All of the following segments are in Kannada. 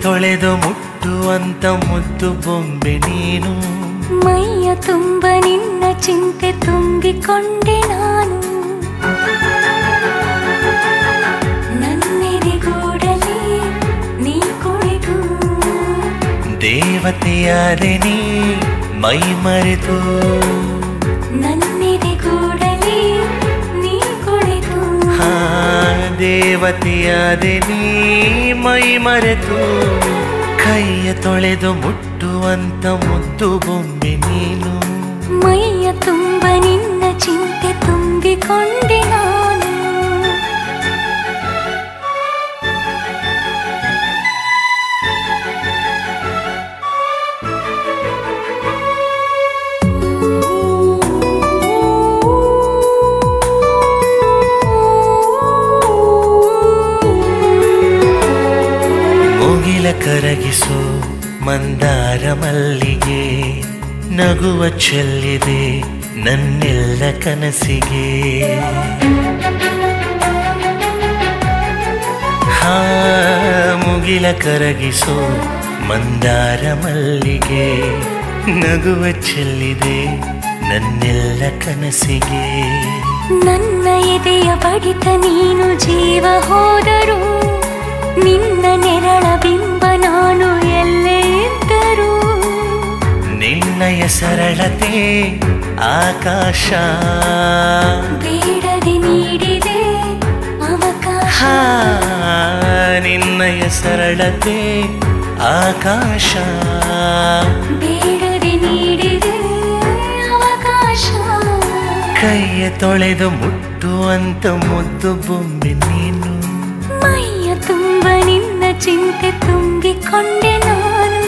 ತೊಳೆದು ಮುಟ್ಟುವಂತ ಮುದ್ದು ಬೊಂಬೆ ನೀನು ಮೈಯ ತುಂಬ ನಿನ್ನ ಚಿಂತೆ ತುಂಬಿಕೊಂಡೆ ನಾನು ನನ್ನೆದೆಗೂಡಲಿ ನೀ ಕುಳಿತು ದೇವತೆಯಾದೆ ನೀ ಮೈ ಮರೆತು ನನ್ನೆದೆಗೂಡಲಿ ನೀ ಕುಳಿತು ಹಾ ದೇವತೆಯಾದೆ ನೀ ಮೈ ಮರೆತು ಕೈಯ ತೊಳೆದು ಮುಟ್ಟುವಂತ ಮುದ್ದು ಬೊಂಬೆ ನೀನು ಮೈಯ ತುಂಬ ನಿನ್ನ ಚಿಂತೆ ತುಂಬಿಕೊಂಡೆ ನಾನು ಮುಗಿಲ ಕರಗಿಸು ಮಂದಾರ ಮಲ್ಲಿಗೆ ನಗುವ ಚೆಲ್ಲಿದೆ ನನ್ನೆಲ್ಲ ಕನಸಿಗೆ ಹಾ ಮುಗಿಲ ಕರಗಿಸು ಮಂದಾರ ಮಲ್ಲಿಗೆ ನಗುವ ಚೆಲ್ಲಿದೆ ನನ್ನೆಲ್ಲ ಕನಸಿಗೆ ನನ್ನ ಎದೆಯ ಬಡಿತ ನೀನು ಜೀವ ಹೋದರು ನಿನ್ನ ನೆರಳ ಬಿಂಬ ನಾನು ಎಲ್ಲೇ ಇದ್ದರೂ ನಿನ್ನಯ ಸರಳತೆ ಆಕಾಶ ಬೇಡದೆ ನೀಡಿದೆ ಅವಕಾಶ ಹಾ ನಿನ್ನಯ ಸರಳತೆ ಆಕಾಶ ಬೇಡದೆ ನೀಡಿದೆ ಅವಕಾಶ ಕೈಯ ತೊಳೆದು ಮುಟ್ಟುವಂತ ಮುದ್ದು ಬೊಂಬೆ ನೀನು ಮೈಯ ತುಂಬ ನಿನ್ನ ಚಿಂತೆ ತುಂಬಿಕೊಂಡೆ ನಾನು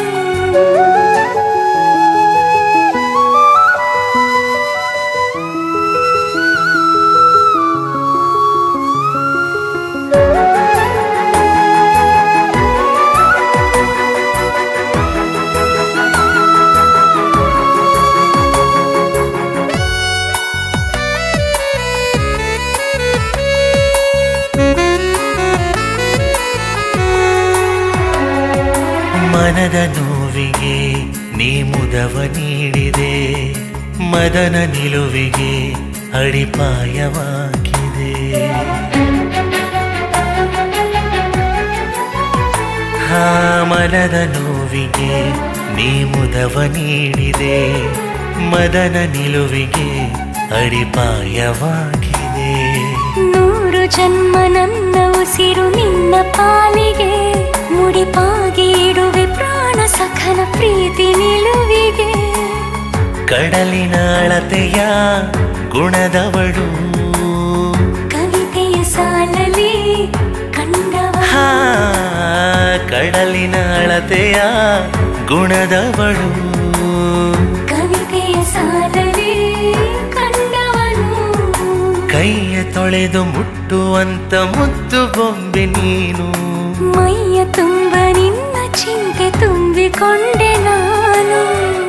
ಮನದ ನೋವಿಗೆ ನೀ ಮುದವ ನೀಡಿದೆ ಮದನ ನಿಲುವಿಗೆ ಅಡಿಪಾಯವಾಗಿದೆ ಹಾ ಮನದ ನೋವಿಗೆ ನೀ ಮುದವ ನೀಡಿದೆ ಮದನ ನಿಲುವಿಗೆ ಅಡಿಪಾಯವಾಗಿದೆ ನೂರು ಜನ್ಮ ನನ್ನ ಉಸಿರು ನಿನ್ನ ಪಾಲಿಗೆ ಮುಡಿಪಾಗಿ ಇಡುವೆ ಪ್ರಾಣ ಸಖನ ಪ್ರೀತಿ ನಿಲುವಿಗೆ ಕಡಲಿನ ಅಳತೆಯ ಗುಣದವಳು ಕವಿತೆಯ ಸಾಲಲಿ ಕಂಡವ ಹಾ ಕಡಲಿನ ಅಳತೆಯ ಗುಣದವಳು ಕವಿತೆಯ ಸಾಲಲಿ ಕಂಡವನು ಕೈಯ ತೊಳೆದು ಮುಟ್ಟುವಂತ ಮುದ್ದು ಬೊಂಬೆ ನೀನು ಮೈಯ ತುಂಬ ನಿನ್ನ ಚಿಂತೆ ತುಂಬಿಕೊಂಡೆ ನಾನು